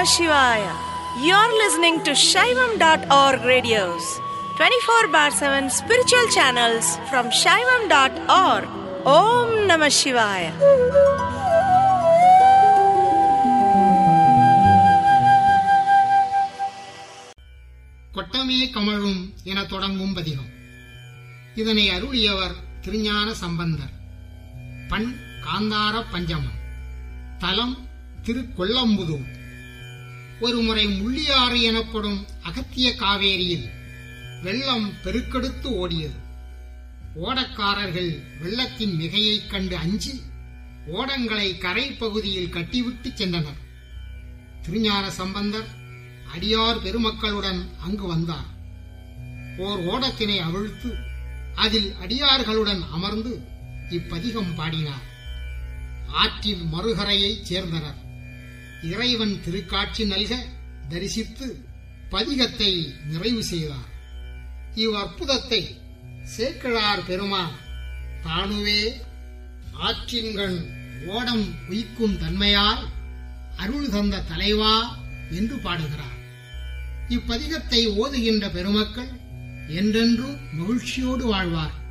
Namah Shivaya. You're listening to Shaivam.org radios, 24 bar 7 spiritual channels from Shaivam.org. Om Namah Shivaya. கொட்டமே கமழும் என தொடங்கும் பதிகம் இதனை அருளியவர் திருஞான சம்பந்தர் பண் காந்தார பஞ்சமம் தலம் திருக்கொள்ளம்புதூர் ஒருமுறை முள்ளியாறு எனப்படும் அகத்திய காவேரியில் வெள்ளம் பெருக்கெடுத்து ஓடியது ஓடக்காரர்கள் வெள்ளத்தின் மிகையைக் கண்டு அஞ்சி ஓடங்களை கரை பகுதியில் கட்டிவிட்டு சென்றனர் திருஞான சம்பந்தர் அடியார் பெருமக்களுடன் அங்கு வந்தார் ஓர் ஓடத்தினை அவிழ்த்து அதில் அடியார்களுடன் அமர்ந்து இப்பதிகம் பாடினார் ஆற்றின் மறுகரையைச் சேர்ந்தனர் இறைவன் திருக்காட்சி நல்க தரிசித்து பதிகத்தை நிறைவு செய்தார் இவ் அற்புதத்தை சேக்கிழார் பெருமான் தானுவே ஆற்றின்கண் ஓடம் உயிக்கும் தன்மையால் அருள் தந்த தலைவா என்று பாடுகிறார் இப்பதிகத்தை ஓதுகின்ற பெருமக்கள் என்றென்றும் மகிழ்ச்சியோடு வாழ்வார்